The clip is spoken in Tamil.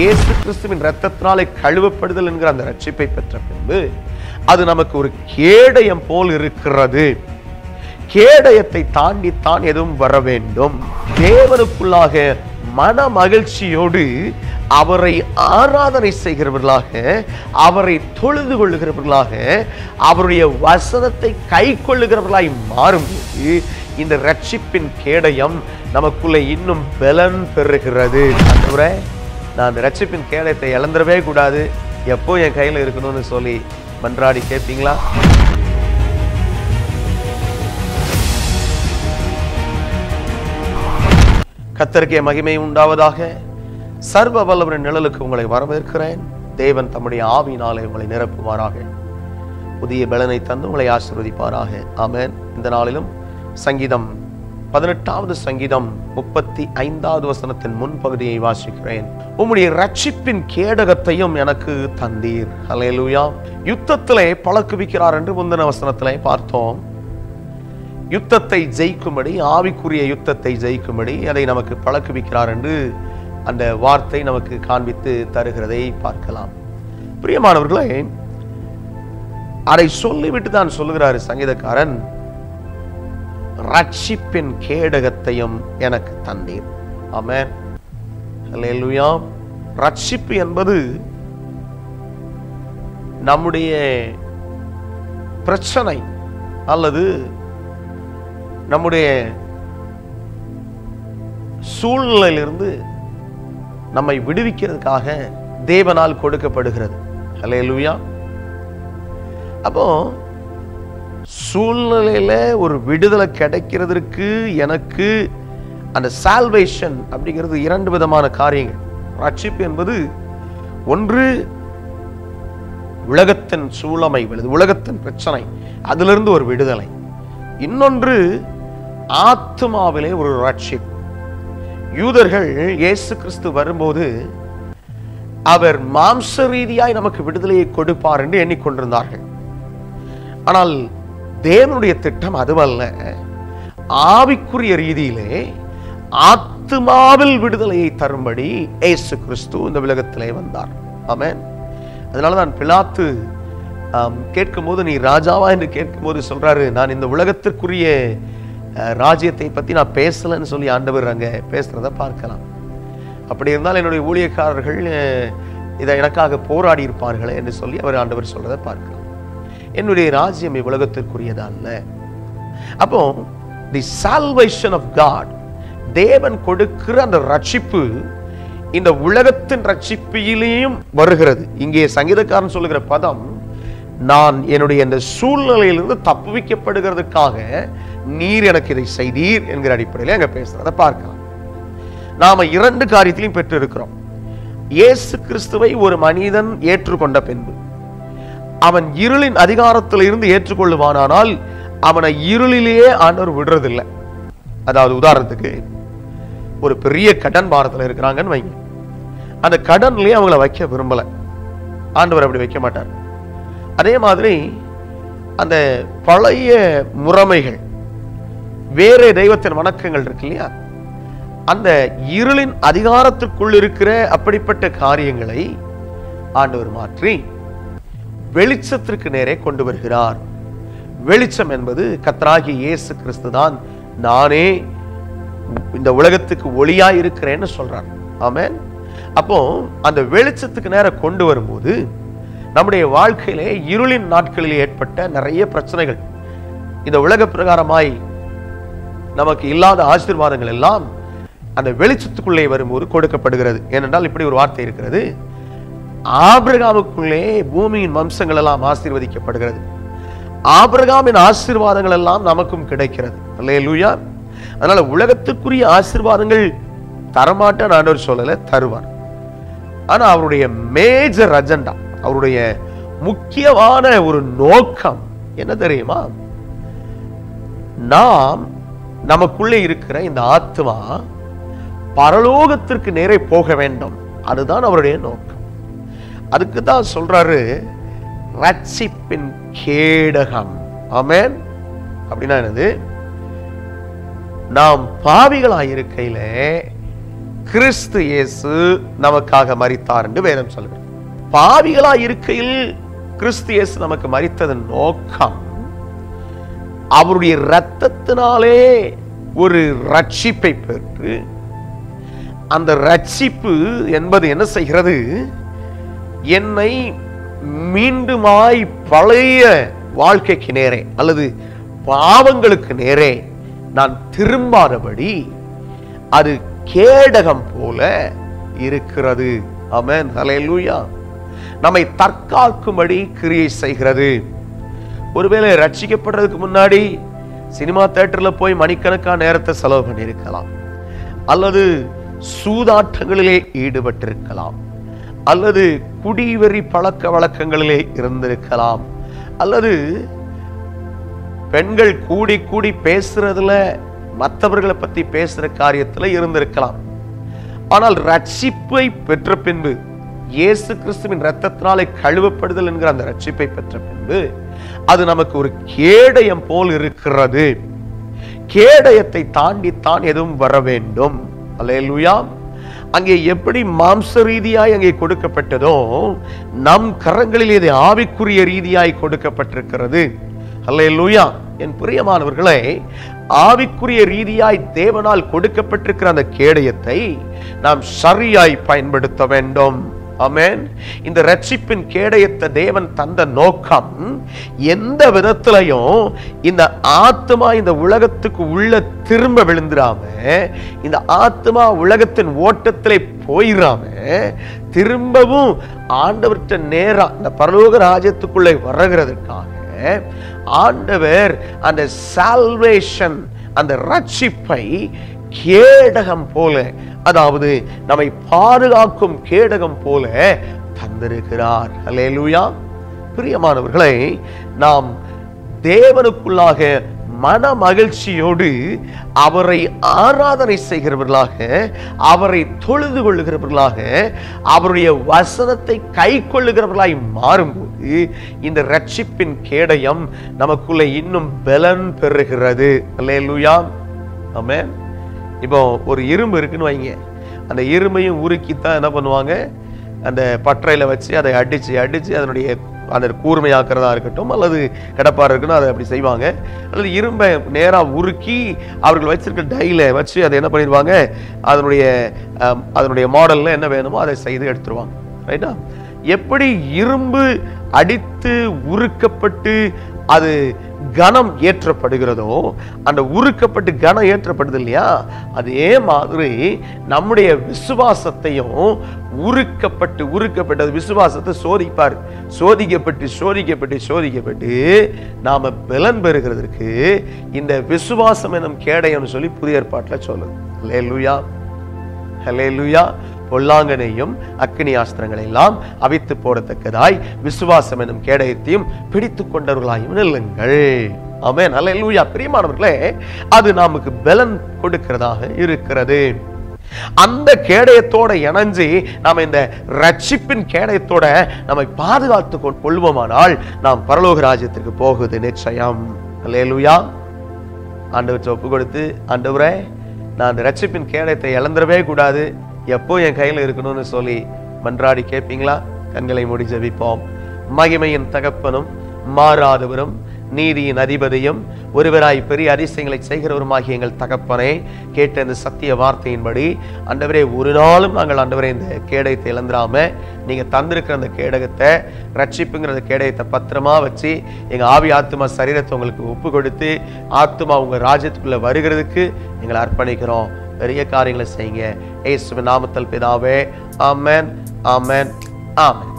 இயேசு கிறிஸ்துவின் ரத்தத்தினாலே கழுவப்படுதல் என்கிற அந்த ரட்சிப்பை பெற்ற பின்பு அது நமக்கு ஒரு கேடயம் போல் இருக்கிறது கேடயத்தை தாண்டித்தான் எதுவும் வர வேண்டும் தேவனுக்குள்ளாக மன மகிழ்ச்சியோடு அவரை ஆராதனை செய்கிறவர்களாக அவரை தொழுது கொள்ளுகிறவர்களாக அவருடைய வசனத்தை கை கொள்ளுகிறவர்களாய் மாறும்போது இந்த ரட்சிப்பின் கேடயம் நமக்குள்ள இன்னும் பலன் பெறுகிறது ஆண்டவரே, நான் அந்த ரட்சிப்பின் கேடயத்தை இழந்துடவே கூடாது எப்போ என் கையில் இருக்கணும்னு சொல்லி மன்றாடி கேட்பீங்களா கத்தருக்கே மகிமை உண்டாவதாக சர்வ வல்லவரின் நிழலுக்கு உங்களை வரவேற்கிறேன் தேவன் தம்முடைய ஆவியினாலே உங்களை நிரப்புவாராக புதிய பலனை தந்து உங்களை ஆசீர்வதிப்பாராக ஆமென் இந்த நாளிலும் சங்கீதம் பதினெட்டாவது சங்கீதம் முப்பத்தி ஐந்தாவது வசனத்தின் முன்பகுதியை வாசிக்கிறேன் உம்முடைய ரட்சிப்பின் கேடகத்தையும் எனக்கு தந்தீர் ஹalleluya யுத்தத்திலே பழக்குவிக்கிறார் என்று முந்தின வசனத்திலே பார்த்தோம் யுத்தத்தை ஜெயிக்கும்படி ஆவிக்குரிய யுத்தத்தை ஜெயிக்கும்படி அதை நமக்கு பழக்குவிக்கிறார் என்று அந்த வார்த்தை நமக்கு காண்பித்து தருகிறதை பார்க்கலாம் பிரியமானவர்களே அதை சொல்லிவிட்டு தான் சொல்லுகிறாரு சங்கீதக்காரன் ரட்சிப்பின் கேடகத்தையும் எனக்கு தந்தீர் ஆமென் அல்லேலூயா ரட்சிப்பு என்பது நம்முடைய பிரச்சனை அல்லது நம்முடைய சூழ்நிலையிலிருந்து நம்மை விடுவிக்கிறதுக்காக தேவனால் கொடுக்கப்படுகிறது ஹalleluya அப்போ சூழ்நிலையில ஒரு விடுதலை கிடைக்கிறதுக்கு எனக்கு அந்த சால்வேஷன் அப்படிங்கிறது இரண்டு விதமான காரியங்கள் ரட்சிப்பு என்பது ஒன்று உலகத்தின் சூழமை அல்லது உலகத்தின் பிரச்சனை அதிலிருந்து ஒரு விடுதலை இன்னொன்று ஆத்மாவிலே ஒரு ரட்சிப்பு யூதர்கள் இயேசு கிறிஸ்து வரும்போது அவர் மாம்ச ரீதியாய் நமக்கு விடுதலையை கொடுப்பார் என்று எண்ணிக்கொண்டிருந்தார்கள் ஆனால் தேவனுடைய திட்டம் அதுவல்ல ஆவிக்குரிய ரீதியிலே ஆத்மாவில் விடுதலையை தரும்படி இயேசு கிறிஸ்து இந்த உலகத்திலே வந்தார் ஆமென் அதனால தான் பிலாத்து ஆம், கேட்கும்போது நீ ராஜாவா என்று கேட்கும்போது சொல்றாரு நான் இந்த உலகத்திற்குரிய அஹ், ராஜ்யத்தை பத்தி நான் பேசலைன்னு சொல்லி ஆண்டவர் அங்க பேசுறத பார்க்கலாம் அப்படி இருந்தால் என்னுடைய ஊழியக்காரர்கள் அஹ், இதை எனக்காக போராடி இருப்பார்களே என்று சொல்லி அவர் ஆண்டவர் சொல்றதை பார்க்கலாம் என்னுடைய ராஜ்யம் இவ்வுலகத்திற்குரியது அல்ல அப்போ தி சால்வேஷன் ஆஃப் காட் தேவன் கொடுக்கிற அந்த ரட்சிப்பு இந்த உலகத்தின் ரட்சிப்பிலேயும் வருகிறது இங்கே சங்கீதக்காரன் சொல்லுகிற பதம் நான் என்னுடைய இந்த சூழ்நிலையிலிருந்து தப்புவிக்கப்படுகிறதுக்காக நீர் எனக்கு இதை செய்தீர் என்கிற அடிப்படையில் அங்க பேசுறதை பார்க்கலாம் நாம இரண்டு காரியத்திலையும் பெற்று இருக்கிறோம் இயேசு கிறிஸ்துவை ஒரு மனிதன் ஏற்றுக்கொண்ட பின்பு அவன் இருளின் அதிகாரத்தில் இருந்து ஏற்றுக்கொள்ளுவானானால் அவனை இருளிலேயே ஆண்டவர் விடுறதில்லை அதாவது உதாரணத்துக்கு ஒரு பெரிய கடன் பாரத்தில் இருக்கிறாங்கன்னு வைங்க அந்த கடன்லயே அவங்கள வைக்க விரும்பல ஆண்டவர் அப்படி வைக்க மாட்டார் அதே மாதிரி அந்த பழைய முறைமைகள் வேற தெய்வத்தின் வணக்கங்கள் இருக்கு இல்லையா அந்த இருளின் அதிகாரத்துக்குள் இருக்கிற அப்படிப்பட்ட காரியங்களை ஆண்டவர் மாற்றி வெளிச்சத்திற்கு நேரே கொண்டு வருகிறார் வெளிச்சம் என்பது கத்தராகிய இயேசு கிறிஸ்து தான் நானே இந்த உலகத்துக்கு ஒளியாய் இருக்கிறேன்னு சொல்றார் ஆமென் அப்போ அந்த வெளிச்சத்துக்கு நேர கொண்டு வரும்போது நம்முடைய வாழ்க்கையிலே இருளின் நாட்களில் ஏற்பட்ட நிறைய பிரச்சனைகள் இந்த உலக பிரகாரமாய் நமக்கு இல்லாத ஆசீர்வாதங்கள் எல்லாம் அந்த வெளிச்சத்துக்குள்ளே வரும்போது கொடுக்கப்படுகிறது ஏனென்றால் இப்படி ஒரு வார்த்தை இருக்கிறது ஆபிரகாமுக்குள்ளே பூமியின் வம்சங்கள் எல்லாம் ஆசீர்வதிக்கப்படுகிறது ஆபிரகாமின் ஆசீர்வாதங்கள் எல்லாம் நமக்கும் கிடைக்கிறது அல்லேலூயா அதனால உலகத்துக்குரிய ஆசீர்வாதங்கள் தரமாட்டேன் ஆண்டவர் சொல்லல தருவார் ஆனா அவருடைய மேஜர் அஜெண்டா அவருடைய முக்கியமான ஒரு நோக்கம் என்ன தெரியுமா நாம் நமக்குள்ளே இருக்கிற இந்த ஆத்மா பரலோகத்திற்கு நேரே போக வேண்டும் அதுதான் அவருடைய நோக்கம் அதுக்கு தான் சொல்றாரு ரட்சிப்பின் கேடகம் ஆமென் அப்படின்னா என்னது நாம் பாவிகளாய் இருக்கையில கிறிஸ்து இயேசு நமக்காக மரித்தார் என்று வேதம் சொல்கிறது பாவிகளா இருக்கையில் கிறிஸ்து இயேசு நமக்கு மரித்ததன் நோக்கம் அவருடைய இரத்தத்தினாலே ஒரு ரட்சிப்பை பெற்று அந்த ரட்சிப்பு என்பது என்ன செய்கிறது என்னை மீண்டுமாய் பழைய வாழ்க்கைக்கு நேரே அல்லது பாவங்களுக்கு நேரே நான் திரும்பாதபடி அது கேடகம் போல இருக்கிறது ஆமென் ஹalleluya நம்மை தற்காக்கும்படி கிரியை செய்கிறது ஒருவேளை ரட்சிக்கப்படுறதுக்கு முன்னாடி சினிமா தியேட்டர்ல போய் மணிக்கணக்கான நேரத்தை செலவு பண்ணியிருக்கலாம் அல்லது சூதாட்டங்களிலே ஈடுபட்டிருக்கலாம் அல்லது குடிவெறி பழக்க வழக்கங்களிலே இருந்திருக்கலாம் அல்லது பெண்கள் கூடி கூடி பேசுறதுல மற்றவர்களை பத்தி பேசுற காரியத்துல இருந்திருக்கலாம் ஆனால் ரட்சிப்பை பெற்ற பின்பு இயேசு கிறிஸ்துவின் இரத்தத்தினாலே கழுவப்படுதல் என்கிற அந்த ரட்சிப்பை பெற்ற பின்பு அது நமக்கு ஒரு கேடயம் போல் இருக்கிறது கேடயத்தை தாண்டித்தான் எதுவும் வர வேண்டும் அல்லேலூயா அங்கே எப்படி மாம்ச ரீதியாய் அங்கே கொடுக்கப்பட்டதோ நம் கரங்களில் இது ஆவிக்குரிய ரீதியாய் கொடுக்கப்பட்டிருக்கிறது அல்லேலூயா என் பிரியமானவர்களே ஆவிக்குரிய ரீதியாய் தேவனால் கொடுக்கப்பட்டிருக்கிற அந்த கேடயத்தை நாம் சரியாய் பயன்படுத்த வேண்டும் ஆமென் இந்த ரட்சிப்பின் கேடயத்தை தேவன் தந்த நோக்கம் எந்த விதத்திலையும் இந்த ஆத்மா இந்த உலகத்துக்கு உள்ள திரும்ப விழுந்துடாம இந்த ஆத்மா உலகத்தின் ஓட்டத்திலே போயிடாம திரும்பவும் ஆண்டவர்கிட்ட நேரா இந்த பரலோக ராஜ்யத்துக்குள்ளே வருகிறதுக்காக ஆண்டவர் அந்த சால்வேஷன் அந்த ரட்சிப்பை கேடகம் போல அதாவது நம்மை பாதுகாக்கும் கேடகம் போல தந்திருக்கிறார் அல்லேலூயா பிரியமானவர்களை நாம் தேவனுக்குள்ளாக மன மகிழ்ச்சியோடு அவரை ஆராதனை செய்கிறவர்களாக அவரை தொழுது கொள்ளுகிறவர்களாக அவருடைய வசனத்தை கை கொள்ளுகிறவர்களாய் மாறும்போது இந்த ரட்சிப்பின் கேடயம் நமக்குள்ள இன்னும் பலன் பெறுகிறது அல்லேலூயா ஆமென் இப்போ ஒரு இரும்பு இருக்குன்னு வைங்க அந்த இரும்பையும் உருக்கித்தான் என்ன பண்ணுவாங்க அந்த பட்டறையில வச்சு அதை அடிச்சு அடிச்சு அதனுடைய அந்த கூர்மையாக்குறதா இருக்கட்டும் அல்லது கடப்பாறை இருக்குன்னா அதை அப்படி செய்வாங்க அல்லது இரும்பை நேரா உருக்கி அவர்கள் வச்சிருக்க டைல வச்சு அதை என்ன பண்ணிடுவாங்க அதனுடைய அம், அதனுடைய மாடல்ல என்ன வேணுமோ அதை செய்து எடுத்துருவாங்க ரைட்டா எப்படி இரும்பு அடித்து உருக்கப்பட்டு அது கனம் ஏற்றப்படுகிறதோ அந்த உருக்கப்பட்டு கனம் ஏற்றப்படுது இல்லையா அதே மாதிரி நம்முடைய விசுவாசத்தையும் உருக்கப்பட்டு உருக்கப்பட்டு விசுவாசத்தை சோதிப்பார் சோதிக்கப்பட்டு சோதிக்கப்பட்டு சோதிக்கப்பட்டு நாம பலன் பெறுகிறதற்கு இந்த விசுவாசம் எனும் கேடயம்னு சொல்லி புதிய ஏற்பாட்டில் சொல்லுது அல்லேலூயா ஹலேலுயா பொல்லாங்கனையும் அக்கினி ஆஸ்திரங்களை எல்லாம் அவித்து போடத்தக்கதாய் விசுவாசம் எனும் கேடயத்தையும் பிடித்து கொண்டவர்களாயும் நில்லுங்கள் ஆமென் ஹalleluya பிரியமானவர்களே அது நமக்கு பலன் கொடுக்கிறதாக இருக்கிறது அந்த கேடயத்தோட இணைஞ்சு நாம இந்த ரட்சிப்பின் கேடயத்தோட நம்மை பாதுகாத்து கொள்- கொள்வோமானால் நாம் பரலோக ராஜ்யத்திற்கு போகுது நிச்சயம் அல்லேலூயா ஆண்டவர்கிட்ட ஒப்பு கொடுத்து ஆண்டவரே நான் அந்த ரட்சிப்பின் கேடயத்தை இழந்துடவே கூடாது எப்போ என் கையில் இருக்கணும்னு சொல்லி மன்றாடி கேட்பீங்களா கண்களை மூடி ஜெபிப்போம் மகிமையின் தகப்பனும் மாறாதவரும் நீதியின் அதிபதியும் ஒருவராய் பெரிய அதிசயங்களை செய்கிறவருமாகிய எங்கள் தகப்பனே கேட்ட இந்த சத்திய வார்த்தையின்படி ஆண்டவரே ஒரு நாளும் நாங்கள் ஆண்டவரே இந்த கேடயத்தை இழந்துடாம நீங்க தந்திருக்கிற அந்த கேடகத்தை ரட்சிப்புங்கிற அந்த கேடயத்தை பத்திரமா வச்சு எங்க ஆவி ஆத்மா சரீரத்தை உங்களுக்கு ஒப்பு கொடுத்து ஆத்மா உங்க ராஜ்யத்துக்குள்ள வருகிறதுக்கு எங்களை அர்ப்பணிக்கிறோம் பெரிய காரியங்களை செய்யுங்க ஏசுவின் நாமத்தில் பிதாவே ஆமென் ஆமென் ஆமென்